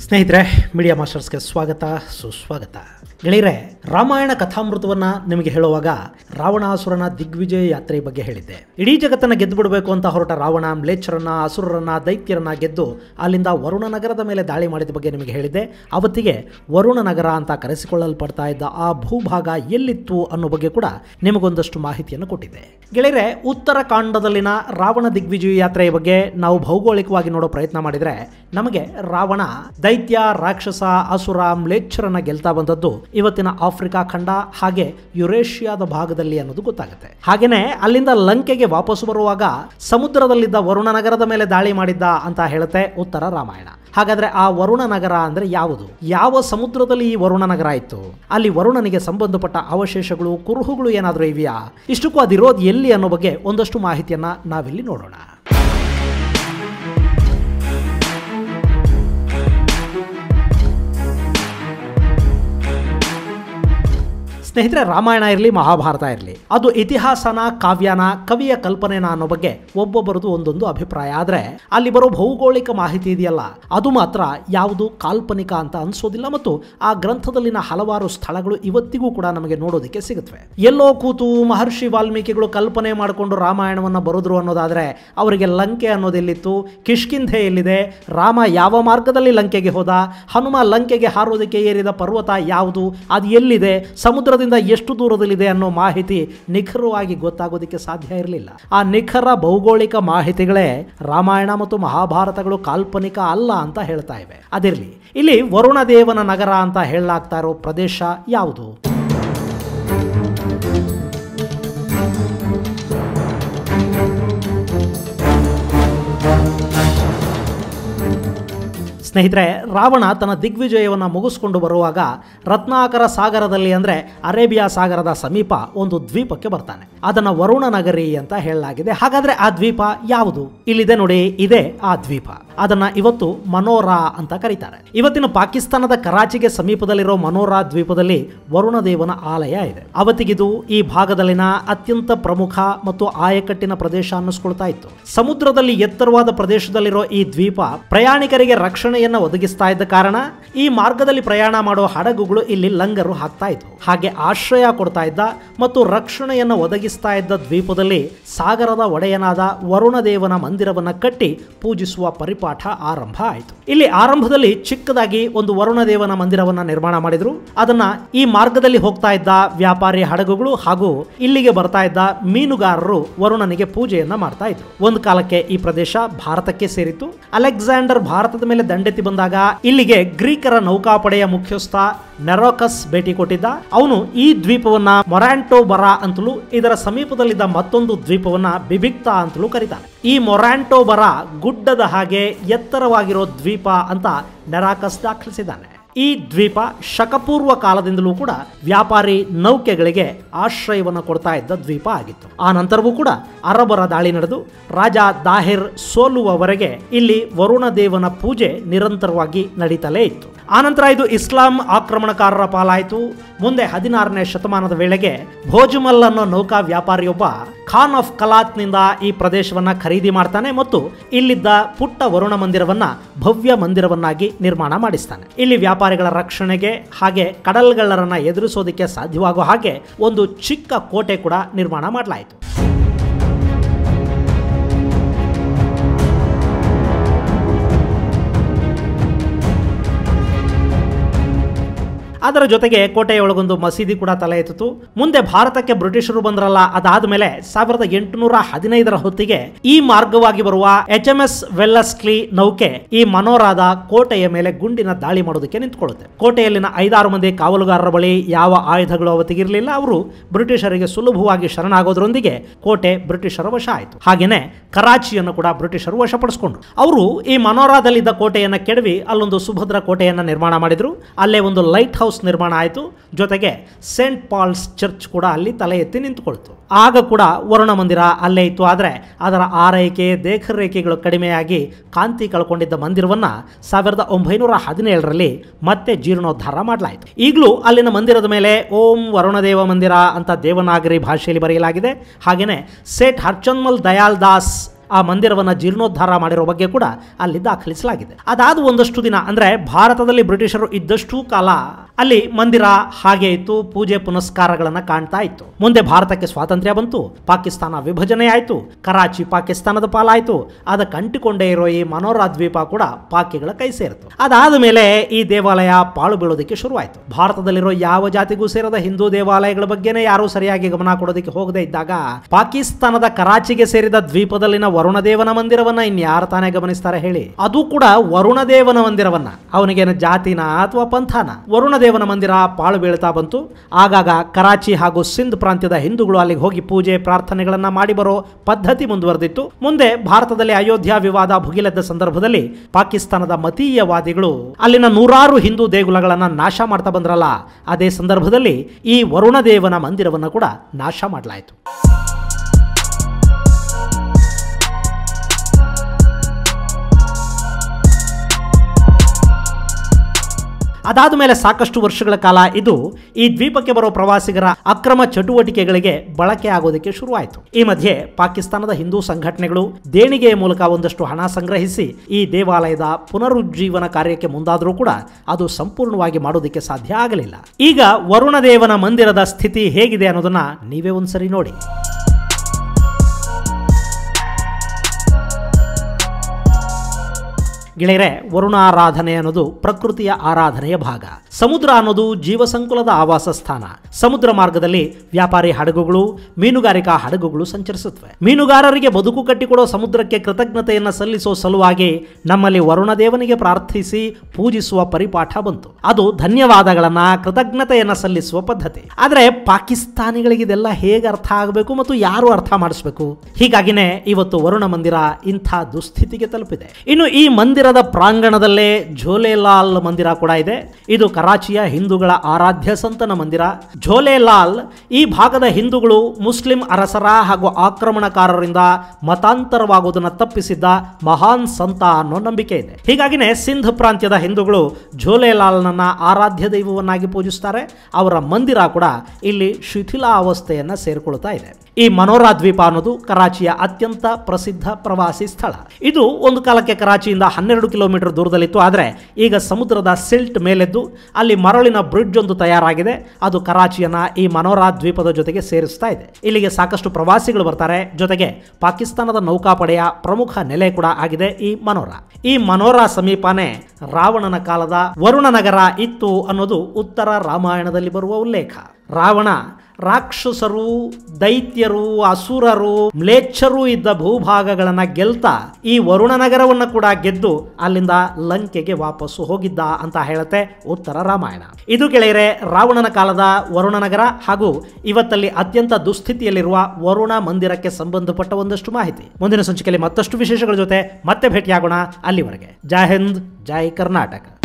ಸ್ನೇಹಿತರೆ ಮೀಡಿಯಾ ಮಾಸ್ಟರ್ಸ್ಗೆ ಸ್ವಾಗತ ಸುಸ್ವಾಗತ ಗೆಳೆಯರೆ ರಾಮಾಯಣ ಕಥಾಮೃತವನ್ನ ನಿಮಗೆ ಹೇಳುವಾಗ ರಾವಣಾಸುರನ ದಿಗ್ವಿಜಯ ಯಾತ್ರೆ ಬಗ್ಗೆ ಹೇಳಿದ್ದೆ ಇಡೀ ಜಗತ್ತನ್ನ ಗೆದ್ದು ಬಿಡಬೇಕು ಅಂತ ಹೊರಟ ರಾವಣ ಮ್ಲೇಚ್ಛರನ್ನ ಅಸುರರನ್ನ ದೈತ್ಯರನ್ನ ಗೆದ್ದು ಅಲ್ಲಿಂದ ವರುಣ ನಗರದ ಮೇಲೆ ದಾಳಿ ಮಾಡಿದ ಬಗ್ಗೆ ನಿಮಗೆ ಹೇಳಿದ್ದೆ ಅವತ್ತಿಗೆ ವರುಣ ನಗರ ಅಂತ ಕರೆಸಿಕೊಳ್ಳಲ್ಪಡ್ತಾ ಇದ್ದ ಆ ಭೂಭಾಗ ಎಲ್ಲಿತ್ತು ಅನ್ನೋ ಬಗ್ಗೆ ಕೂಡ ನಿಮಗೊಂದಷ್ಟು ಮಾಹಿತಿಯನ್ನು ಕೊಟ್ಟಿದ್ದೆ ಗೆಳೆಯರೆ ಉತ್ತರ ಕಾಂಡದಲ್ಲಿನ ರಾವಣ ದಿಗ್ವಿಜಯ ಯಾತ್ರೆಯ ಬಗ್ಗೆ ನಾವು ಭೌಗೋಳಿಕವಾಗಿ ನೋಡೋ ಪ್ರಯತ್ನ ಮಾಡಿದ್ರೆ ನಮಗೆ ರಾವಣ ದೈತ್ಯ ರಾಕ್ಷಸ ಅಸುರ ಮ್ಲೇಚ್ಛರನ್ನ ಗೆಲ್ತಾ ಬಂದದ್ದು ಇವತ್ತಿನ ಆಫ್ರಿಕಾ ಖಂಡ ಹಾಗೆ ಯುರೇಷಿಯಾದ ಭಾಗದಲ್ಲಿ ಅನ್ನೋದು ಗೊತ್ತಾಗುತ್ತೆ ಹಾಗೇನೆ ಅಲ್ಲಿಂದ ಲಂಕೆಗೆ ವಾಪಸ್ ಬರುವಾಗ ಸಮುದ್ರದಲ್ಲಿದ್ದ ವರುಣ ನಗರದ ಮೇಲೆ ದಾಳಿ ಮಾಡಿದ್ದ ಅಂತ ಹೇಳುತ್ತೆ ಉತ್ತರ ರಾಮಾಯಣ ಹಾಗಾದ್ರೆ ಆ ವರುಣ ನಗರ ಅಂದ್ರೆ ಯಾವುದು ಯಾವ ಸಮುದ್ರದಲ್ಲಿ ಈ ವರುಣ ನಗರ ಇತ್ತು ಅಲ್ಲಿ ವರುಣನಿಗೆ ಸಂಬಂಧಪಟ್ಟ ಅವಶೇಷಗಳು ಕುರುಹುಗಳು ಏನಾದರೂ ಇವೆಯಾ ಇಷ್ಟಕ್ಕೂ ಅದಿರೋದು ಎಲ್ಲಿ ಅನ್ನೋ ಬಗ್ಗೆ ಒಂದಷ್ಟು ಮಾಹಿತಿಯನ್ನ ನಾವಿಲ್ಲಿ ನೋಡೋಣ ಸ್ನೇಹಿತರೆ ರಾಮಾಯಣ ಇರಲಿ ಮಹಾಭಾರತ ಇರಲಿ ಅದು ಇತಿಹಾಸನ ಕಾವ್ಯನ ಕವಿಯ ಕಲ್ಪನೆನ ಅನ್ನೋ ಬಗ್ಗೆ ಒಬ್ಬೊಬ್ಬರದು ಒಂದೊಂದು ಅಭಿಪ್ರಾಯ ಆದರೆ ಅಲ್ಲಿ ಬರೋ ಭೌಗೋಳಿಕ ಮಾಹಿತಿ ಇದೆಯಲ್ಲ ಅದು ಮಾತ್ರ ಯಾವುದು ಕಾಲ್ಪನಿಕ ಅಂತ ಅನ್ಸೋದಿಲ್ಲ ಮತ್ತು ಆ ಗ್ರಂಥದಲ್ಲಿನ ಹಲವಾರು ಸ್ಥಳಗಳು ಇವತ್ತಿಗೂ ಕೂಡ ನಮಗೆ ನೋಡೋದಕ್ಕೆ ಸಿಗುತ್ತವೆ ಎಲ್ಲೋ ಕೂತು ಮಹರ್ಷಿ ವಾಲ್ಮೀಕಿಗಳು ಕಲ್ಪನೆ ಮಾಡಿಕೊಂಡು ರಾಮಾಯಣವನ್ನು ಬರೆದ್ರು ಅನ್ನೋದಾದ್ರೆ ಅವರಿಗೆ ಲಂಕೆ ಅನ್ನೋದೆಲ್ಲಿತ್ತು ಕಿಷ್ಕಿಂಧೆ ಎಲ್ಲಿದೆ ರಾಮ ಯಾವ ಮಾರ್ಗದಲ್ಲಿ ಲಂಕೆಗೆ ಹೋದ ಹನುಮ ಲಂಕೆಗೆ ಹಾರೋದಕ್ಕೆ ಏರಿದ ಪರ್ವತ ಯಾವುದು ಅದು ಎಲ್ಲಿದೆ ಸಮುದ್ರದಿಂದ ಎಷ್ಟು ದೂರದಲ್ಲಿದೆ ಅನ್ನೋ ಮಾಹಿತಿ ನಿಖರವಾಗಿ ಗೊತ್ತಾಗೋದಕ್ಕೆ ಸಾಧ್ಯ ಇರಲಿಲ್ಲ ಆ ನಿಖರ ಭೌಗೋಳಿಕ ಮಾಹಿತಿಗಳೇ ರಾಮಾಯಣ ಮತ್ತು ಮಹಾಭಾರತಗಳು ಕಾಲ್ಪನಿಕ ಅಲ್ಲ ಅಂತ ಹೇಳ್ತಾ ಇವೆ ಅದಿರಲಿ ಇಲ್ಲಿ ವರುಣದೇವನ ನಗರ ಅಂತ ಹೇಳಲಾಗ್ತಾ ಇರೋ ಪ್ರದೇಶ ಯಾವುದು ಸ್ನೇಹಿತರೆ ರಾವಣ ತನ್ನ ದಿಗ್ವಿಜಯವನ್ನು ಮುಗಿಸ್ಕೊಂಡು ಬರುವಾಗ ರತ್ನಾಕರ ಸಾಗರದಲ್ಲಿ ಅಂದರೆ ಅರೇಬಿಯಾ ಸಾಗರದ ಸಮೀಪ ಒಂದು ದ್ವೀಪಕ್ಕೆ ಬರ್ತಾನೆ ಅದನ್ನು ವರುಣ ನಗರಿ ಅಂತ ಹೇಳಲಾಗಿದೆ ಹಾಗಾದ್ರೆ ಆ ದ್ವೀಪ ಯಾವುದು ಇಲ್ಲಿದೆ ನೋಡಿ ಇದೆ ಆ ದ್ವೀಪ ಅದನ್ನ ಇವತ್ತು ಮನೋರಾ ಅಂತ ಕರೀತಾರೆ ಇವತ್ತಿನ ಪಾಕಿಸ್ತಾನದ ಕರಾಚಿಗೆ ಸಮೀಪದಲ್ಲಿರೋ ಮನೋರಾ ದ್ವೀಪದಲ್ಲಿ ವರುಣ ದೇವನ ಆಲಯ ಇದೆ ಅವತ್ತಿಗಿದು ಈ ಭಾಗದಲ್ಲಿನ ಅತ್ಯಂತ ಪ್ರಮುಖ ಮತ್ತು ಆಯಕಟ್ಟಿನ ಪ್ರದೇಶ ಅನ್ನಿಸ್ಕೊಳ್ತಾ ಇತ್ತು ಸಮುದ್ರದಲ್ಲಿ ಎತ್ತರವಾದ ಪ್ರದೇಶದಲ್ಲಿರೋ ಈ ದ್ವೀಪ ಪ್ರಯಾಣಿಕರಿಗೆ ರಕ್ಷಣೆಯನ್ನ ಒದಗಿಸ್ತಾ ಇದ್ದ ಕಾರಣ ಈ ಮಾರ್ಗದಲ್ಲಿ ಪ್ರಯಾಣ ಮಾಡೋ ಹಡಗುಗಳು ಇಲ್ಲಿ ಲಂಗರು ಹಾಕ್ತಾ ಇದ್ವು ಹಾಗೆ ಆಶ್ರಯ ಕೊಡ್ತಾ ಇದ್ದ ಮತ್ತು ರಕ್ಷಣೆಯನ್ನು ಒದಗಿಸ್ತಾ ಇದ್ದ ದ್ವೀಪದಲ್ಲಿ ಸಾಗರದ ಒಡೆಯನಾದ ವರುಣದೇವನ ಮಂದಿರವನ್ನ ಕಟ್ಟಿ ಪೂಜಿಸುವ ಪರಿಪಾಠ ಆರಂಭ ಆಯಿತು ಇಲ್ಲಿ ಆರಂಭದಲ್ಲಿ ಚಿಕ್ಕದಾಗಿ ಒಂದು ವರುಣದೇವನ ಮಂದಿರವನ್ನ ನಿರ್ಮಾಣ ಮಾಡಿದ್ರು ಅದನ್ನ ಈ ಮಾರ್ಗದಲ್ಲಿ ಹೋಗ್ತಾ ಇದ್ದ ವ್ಯಾಪಾರಿ ಹಡಗುಗಳು ಹಾಗೂ ಇಲ್ಲಿಗೆ ಬರ್ತಾ ಇದ್ದ ಮೀನುಗಾರರು ವರುಣನಿಗೆ ಪೂಜೆಯನ್ನ ಮಾಡ್ತಾ ಇದ್ರು ಒಂದು ಕಾಲಕ್ಕೆ ಈ ಪ್ರದೇಶ ಭಾರತಕ್ಕೆ ಸೇರಿತು ಅಲೆಕ್ಸಾಂಡರ್ ಭಾರತದ ಮೇಲೆ ದಂಡೆತ್ತಿ ಬಂದಾಗ ಇಲ್ಲಿಗೆ ಗ್ರೀಕರ ನೌಕಾಪಡೆಯ ಮುಖ್ಯಸ್ಥ ನೆರೋಕಸ್ ಭೇಟಿ ಕೊಟ್ಟಿದ್ದ ಅವನು ಈ ದ್ವೀಪವನ್ನ ಮೊರಾಂಟೋ ಬರಾ ಅಂತಲೂ ಇದರ ಸಮೀಪದಲ್ಲಿದ್ದ ಮತ್ತೊಂದು ದ್ವೀಪವನ್ನ ಬಿಬಿಕ್ತಾ ಅಂತಲೂ ಕರೀತಾನೆ ಈ ಮೊರಾಂಟೋ ಬರಾ ಗುಡ್ಡದ ಹಾಗೆ ಎತ್ತರವಾಗಿರೋ ದ್ವೀಪ ಅಂತ ನೆರಾಕಸ್ ದಾಖಲಿಸಿದ್ದಾನೆ ಈ ದ್ವೀಪ ಶಕಪೂರ್ವ ಕಾಲದಿಂದಲೂ ಕೂಡ ವ್ಯಾಪಾರಿ ನೌಕೆಗಳಿಗೆ ಆಶ್ರಯವನ್ನು ಕೊಡ್ತಾ ಇದ್ದ ದ್ವೀಪ ಆಗಿತ್ತು ಆ ನಂತರವೂ ಕೂಡ ಅರಬರ ದಾಳಿ ನಡೆದು ರಾಜ ದಾಹಿರ್ ಸೋಲುವವರೆಗೆ ಇಲ್ಲಿ ವರುಣ ದೇವನ ಪೂಜೆ ನಿರಂತರವಾಗಿ ನಡೀತಲೇ ಇತ್ತು ಆನಂತರ ಇದು ಇಸ್ಲಾಂ ಆಕ್ರಮಣಕಾರರ ಪಾಲಾಯಿತು ಮುಂದೆ ಹದಿನಾರನೇ ಶತಮಾನದ ವೇಳೆಗೆ ಭೋಜುಮಲ್ ಅನ್ನೋ ನೌಕಾ ವ್ಯಾಪಾರಿಯೊಬ್ಬ ಖಾನ್ ಆಫ್ ಕಲಾತ್ನಿಂದ ಈ ಪ್ರದೇಶವನ್ನ ಖರೀದಿ ಮಾಡ್ತಾನೆ ಮತ್ತು ಇಲ್ಲಿದ್ದ ಪುಟ್ಟ ವರುಣ ಮಂದಿರವನ್ನ ಭವ್ಯ ಮಂದಿರವನ್ನಾಗಿ ನಿರ್ಮಾಣ ಮಾಡಿಸ್ತಾನೆ ಇಲ್ಲಿ ವ್ಯಾಪಾರಿಗಳ ರಕ್ಷಣೆಗೆ ಹಾಗೆ ಕಡಲ್ಗಳ್ಳರನ್ನ ಎದುರಿಸೋದಕ್ಕೆ ಸಾಧ್ಯವಾಗೋ ಹಾಗೆ ಒಂದು ಚಿಕ್ಕ ಕೋಟೆ ಕೂಡ ನಿರ್ಮಾಣ ಮಾಡಲಾಯಿತು ಅದರ ಜೊತೆಗೆ ಕೋಟೆಯೊಳಗೊಂದು ಮಸೀದಿ ಕೂಡ ತಲೆ ಎತ್ತಿತು ಮುಂದೆ ಭಾರತಕ್ಕೆ ಬ್ರಿಟಿಷರು ಬಂದ್ರಲ್ಲ ಅದಾದ ಸಾವಿರದ ಎಂಟುನೂರ ಹದಿನೈದರ ಹೊತ್ತಿಗೆ ಈ ಮಾರ್ಗವಾಗಿ ಬರುವ ಎಚ್ ಎಂ ಎಸ್ ವೆಲ್ಲಸ್ಕ್ಲಿ ನೌಕೆ ಈ ಮನೋರಾದ ಕೋಟೆಯ ಮೇಲೆ ಗುಂಡಿನ ದಾಳಿ ಮಾಡೋದಕ್ಕೆ ನಿಂತ್ಕೊಳ್ಳುತ್ತೆ ಕೋಟೆಯಲ್ಲಿನ ಐದಾರು ಮಂದಿ ಕಾವಲುಗಾರರ ಬಳಿ ಯಾವ ಆಯುಧಗಳು ಅವತ್ತಿಗಿರಲಿಲ್ಲ ಅವರು ಬ್ರಿಟಿಷರಿಗೆ ಸುಲಭವಾಗಿ ಶರಣಾಗೋದ್ರೊಂದಿಗೆ ಕೋಟೆ ಬ್ರಿಟಿಷರ ವಶ ಆಯಿತು ಹಾಗೇನೆ ಕರಾಚಿಯನ್ನು ಕೂಡ ಬ್ರಿಟಿಷರು ವಶಪಡಿಸಿಕೊಂಡ್ರು ಅವರು ಈ ಮನೋರಾದಲ್ಲಿದ್ದ ಕೋಟೆಯನ್ನ ಕೆಡವಿ ಅಲ್ಲೊಂದು ಸುಭದ್ರ ಕೋಟೆಯನ್ನ ನಿರ್ಮಾಣ ಮಾಡಿದ್ರು ಅಲ್ಲೇ ಒಂದು ಲೈಟ್ ಹೌಸ್ ನಿರ್ಮಾಣ ಆಯಿತು ಜೊತೆಗೆ ಸೇಂಟ್ ಪಾಲ್ಸ್ ಚರ್ಚ್ ಕೂಡ ಅಲ್ಲಿ ತಲೆ ಎತ್ತಿ ನಿಂತುಕೊಳ್ತು ಆಗ ಕೂಡ ವರುಣ ಮಂದಿರ ಅಲ್ಲೇ ಇತ್ತು ಆದರೆ ಅದರ ಆರೈಕೆ ದೇಖರೇಖೆಗಳು ಕಡಿಮೆಯಾಗಿ ಕಾಂತಿ ಕಳ್ಕೊಂಡಿದ್ದ ಮಂದಿರವನ್ನ ಸಾವಿರದ ಒಂಬೈನೂರ ಹದಿನೇಳರಲ್ಲಿ ಮತ್ತೆ ಜೀರ್ಣೋದ್ಧಾರ ಮಾಡಲಾಯಿತು ಈಗಲೂ ಅಲ್ಲಿನ ಮಂದಿರದ ಮೇಲೆ ಓಂ ವರುಣದೇವ ಮಂದಿರ ಅಂತ ದೇವನಾಗರಿ ಭಾಷೆಯಲ್ಲಿ ಬರೆಯಲಾಗಿದೆ ಹಾಗೆಯೇ ಸೇಠ್ ಹರ್ಚನ್ಮಲ್ ದಯಾಲ್ ದಾಸ್ ಆ ಮಂದಿರವನ್ನ ಜೀರ್ಣೋದ್ಧಾರ ಮಾಡಿರೋ ಬಗ್ಗೆ ಕೂಡ ಅಲ್ಲಿ ದಾಖಲಿಸಲಾಗಿದೆ ಅದಾದ ಒಂದಷ್ಟು ದಿನ ಅಂದ್ರೆ ಭಾರತದಲ್ಲಿ ಬ್ರಿಟಿಷರು ಇದ್ದಷ್ಟು ಕಾಲ ಅಲ್ಲಿ ಮಂದಿರ ಹಾಗೆ ಇತ್ತು ಪೂಜೆ ಪುನಸ್ಕಾರಗಳನ್ನ ಕಾಣ್ತಾ ಇತ್ತು ಮುಂದೆ ಭಾರತಕ್ಕೆ ಸ್ವಾತಂತ್ರ್ಯ ಬಂತು ಪಾಕಿಸ್ತಾನ ವಿಭಜನೆ ಆಯಿತು ಕರಾಚಿ ಪಾಕಿಸ್ತಾನದ ಪಾಲಾಯಿತು ಅದಕ್ಕೆ ಅಂಟಿಕೊಂಡೇ ಇರೋ ಈ ಮನೋರಾ ದ್ವೀಪ ಕೂಡ ಪಾಕಿಗಳ ಕೈ ಸೇರಿತು ಅದಾದ ಮೇಲೆ ಈ ದೇವಾಲಯ ಪಾಳು ಬೀಳೋದಕ್ಕೆ ಶುರುವಾಯಿತು ಭಾರತದಲ್ಲಿರೋ ಯಾವ ಜಾತಿಗೂ ಸೇರದ ಹಿಂದೂ ದೇವಾಲಯಗಳ ಬಗ್ಗೆನೇ ಯಾರೂ ಸರಿಯಾಗಿ ಗಮನ ಕೊಡೋದಕ್ಕೆ ಹೋಗದೆ ಇದ್ದಾಗ ಪಾಕಿಸ್ತಾನದ ಕರಾಚಿಗೆ ಸೇರಿದ ದ್ವೀಪದಲ್ಲಿನ ವರುಣದೇವನ ಮಂದಿರವನ್ನ ಇನ್ಯಾರು ತಾನೇ ಗಮನಿಸ್ತಾರೆ ಹೇಳಿ ಅದು ಕೂಡ ವರುಣದೇವನ ಮಂದಿರವನ್ನ ಅವನಿಗೇನು ಜಾತಿನ ಅಥವಾ ಪಂಥಾನ ವರುಣದೇವನ ಮಂದಿರ ಪಾಳು ಬೀಳ್ತಾ ಬಂತು ಆಗಾಗ ಕರಾಚಿ ಹಾಗೂ ಸಿಂಧ್ ಪ್ರಾಂತ್ಯದ ಹಿಂದೂಗಳು ಅಲ್ಲಿಗೆ ಹೋಗಿ ಪೂಜೆ ಪ್ರಾರ್ಥನೆಗಳನ್ನ ಮಾಡಿ ಬರೋ ಪದ್ಧತಿ ಮುಂದುವರೆದಿತ್ತು ಮುಂದೆ ಭಾರತದಲ್ಲಿ ಅಯೋಧ್ಯ ವಿವಾದ ಭುಗಿಲೆದ್ದ ಸಂದರ್ಭದಲ್ಲಿ ಪಾಕಿಸ್ತಾನದ ಮತೀಯವಾದಿಗಳು ಅಲ್ಲಿನ ನೂರಾರು ಹಿಂದೂ ದೇಗುಲಗಳನ್ನ ನಾಶ ಮಾಡ್ತಾ ಬಂದ್ರಲ್ಲ ಅದೇ ಸಂದರ್ಭದಲ್ಲಿ ಈ ವರುಣದೇವನ ಮಂದಿರವನ್ನು ಕೂಡ ನಾಶ ಮಾಡಲಾಯಿತು ಅದಾದ ಮೇಲೆ ಸಾಕಷ್ಟು ವರ್ಷಗಳ ಕಾಲ ಇದು ಈ ದ್ವೀಪಕ್ಕೆ ಬರೋ ಪ್ರವಾಸಿಗರ ಅಕ್ರಮ ಚಟುವಟಿಕೆಗಳಿಗೆ ಬಳಕೆ ಆಗೋದಕ್ಕೆ ಶುರುವಾಯಿತು ಈ ಮಧ್ಯೆ ಪಾಕಿಸ್ತಾನದ ಹಿಂದೂ ಸಂಘಟನೆಗಳು ದೇಣಿಗೆಯ ಮೂಲಕ ಒಂದಷ್ಟು ಹಣ ಸಂಗ್ರಹಿಸಿ ಈ ದೇವಾಲಯದ ಪುನರುಜ್ಜೀವನ ಕಾರ್ಯಕ್ಕೆ ಮುಂದಾದರೂ ಕೂಡ ಅದು ಸಂಪೂರ್ಣವಾಗಿ ಮಾಡೋದಕ್ಕೆ ಸಾಧ್ಯ ಆಗಲಿಲ್ಲ ಈಗ ವರುಣದೇವನ ಮಂದಿರದ ಸ್ಥಿತಿ ಹೇಗಿದೆ ಅನ್ನೋದನ್ನ ನೀವೇ ಒಂದ್ಸರಿ ನೋಡಿ ಗೆಳೆಯರೆ ವರುಣಾರಾಧನೆ ಅನ್ನೋದು ಪ್ರಕೃತಿಯ ಆರಾಧನೆಯ ಭಾಗ ಸಮುದ್ರ ಅನ್ನೋದು ಜೀವಸಂಕುಲದ ಆವಾಸ ಸ್ಥಾನ ಸಮುದ್ರ ಮಾರ್ಗದಲ್ಲಿ ವ್ಯಾಪಾರಿ ಹಡಗುಗಳು ಮೀನುಗಾರಿಕಾ ಹಡಗುಗಳು ಸಂಚರಿಸುತ್ತವೆ ಮೀನುಗಾರರಿಗೆ ಬದುಕು ಕಟ್ಟಿಕೊಡೋ ಸಮುದ್ರಕ್ಕೆ ಕೃತಜ್ಞತೆಯನ್ನು ಸಲ್ಲಿಸೋ ಸಲುವಾಗಿ ನಮ್ಮಲ್ಲಿ ವರುಣದೇವನಿಗೆ ಪ್ರಾರ್ಥಿಸಿ ಪೂಜಿಸುವ ಪರಿಪಾಠ ಬಂತು ಅದು ಧನ್ಯವಾದಗಳನ್ನ ಕೃತಜ್ಞತೆಯನ್ನ ಸಲ್ಲಿಸುವ ಪದ್ಧತಿ ಆದರೆ ಪಾಕಿಸ್ತಾನಿಗಳಿಗೆ ಇದೆಲ್ಲ ಹೇಗೆ ಅರ್ಥ ಆಗಬೇಕು ಮತ್ತು ಯಾರು ಅರ್ಥ ಮಾಡಿಸ್ಬೇಕು ಹೀಗಾಗಿನೇ ಇವತ್ತು ವರುಣ ಮಂದಿರ ಇಂಥ ದುಸ್ಥಿತಿಗೆ ತಲುಪಿದೆ ಇನ್ನು ಈ ಮಂದಿರದ ಪ್ರಾಂಗಣದಲ್ಲೇ ಝೋಲೆಲಾಲ್ ಮಂದಿರ ಕೂಡ ಇದೆ ಇದು ಕರಾಚಿಯ ಹಿಂದೂಗಳ ಆರಾಧ್ಯ ಸಂತನ ಮಂದಿರ ಝೋಲೆಲಾಲ್ ಈ ಭಾಗದ ಹಿಂದೂಗಳು ಮುಸ್ಲಿಂ ಅರಸರ ಹಾಗೂ ಆಕ್ರಮಣಕಾರರಿಂದ ಮತಾಂತರವಾಗುವುದನ್ನು ತಪ್ಪಿಸಿದ್ದ ಮಹಾನ್ ಸಂತ ಅನ್ನೋ ನಂಬಿಕೆ ಇದೆ ಹೀಗಾಗಿನೇ ಸಿಂಧ್ ಪ್ರಾಂತ್ಯದ ಹಿಂದೂಗಳು ಝೋಲೆಲಾಲ್ನನ್ನ ಆರಾಧ್ಯ ದೈವವನ್ನಾಗಿ ಪೂಜಿಸ್ತಾರೆ ಅವರ ಮಂದಿರ ಕೂಡ ಇಲ್ಲಿ ಶಿಥಿಲಾವಸ್ಥೆಯನ್ನ ಸೇರಿಕೊಳ್ತಾ ಇದೆ ಈ ಮನೋರಾ ದ್ವೀಪ ಅನ್ನೋದು ಕರಾಚಿಯ ಅತ್ಯಂತ ಪ್ರಸಿದ್ಧ ಪ್ರವಾಸಿ ಸ್ಥಳ ಇದು ಒಂದು ಕಾಲಕ್ಕೆ ಕರಾಚಿಯಿಂದ ಹನ್ನೆರಡು ಕಿಲೋಮೀಟರ್ ದೂರದಲ್ಲಿತ್ತು ಆದರೆ ಈಗ ಸಮುದ್ರದ ಸಿಲ್ಟ್ ಮೇಲೆದ್ದು ಅಲ್ಲಿ ಮರಳಿನ ಬ್ರಿಡ್ಜ್ ಒಂದು ತಯಾರಾಗಿದೆ ಅದು ಕರಾಚಿಯನ್ನ ಈ ಮನೋರಾ ದ್ವೀಪದ ಜೊತೆಗೆ ಸೇರಿಸ್ತಾ ಇದೆ ಇಲ್ಲಿಗೆ ಸಾಕಷ್ಟು ಪ್ರವಾಸಿಗಳು ಬರ್ತಾರೆ ಜೊತೆಗೆ ಪಾಕಿಸ್ತಾನದ ನೌಕಾಪಡೆಯ ಪ್ರಮುಖ ನೆಲೆ ಕೂಡ ಆಗಿದೆ ಈ ಮನೋರಾ ಈ ಮನೋರಾ ಸಮೀಪನೇ ರಾವಣನ ಕಾಲದ ವರುಣ ನಗರ ಇತ್ತು ಅನ್ನೋದು ಉತ್ತರ ರಾಮಾಯಣದಲ್ಲಿ ಬರುವ ಉಲ್ಲೇಖ ರಾವಣ ರಾಕ್ಷಸರು ದೈತ್ಯರು ಅಸುರರು ಮ್ಲೇಚ್ಛರು ಇದ್ದ ಭೂಭಾಗಗಳನ್ನ ಗೆಲ್ತಾ ಈ ವರುಣ ನಗರವನ್ನು ಕೂಡ ಗೆದ್ದು ಅಲ್ಲಿಂದ ಲಂಕೆಗೆ ವಾಪಸ್ಸು ಹೋಗಿದ್ದ ಅಂತ ಹೇಳುತ್ತೆ ಉತ್ತರ ರಾಮಾಯಣ ಇದು ಗೆಳೆಯರೆ ರಾವಣನ ಕಾಲದ ವರುಣ ನಗರ ಹಾಗೂ ಇವತ್ತಲ್ಲಿ ಅತ್ಯಂತ ದುಸ್ಥಿತಿಯಲ್ಲಿರುವ ವರುಣ ಮಂದಿರಕ್ಕೆ ಸಂಬಂಧಪಟ್ಟ ಒಂದಷ್ಟು ಮಾಹಿತಿ ಮುಂದಿನ ಸಂಚಿಕೆಯಲ್ಲಿ ಮತ್ತಷ್ಟು ವಿಶೇಷಗಳ ಜೊತೆ ಮತ್ತೆ ಭೇಟಿಯಾಗೋಣ ಅಲ್ಲಿವರೆಗೆ ಜೈ ಹಿಂದ್ ಜೈ ಕರ್ನಾಟಕ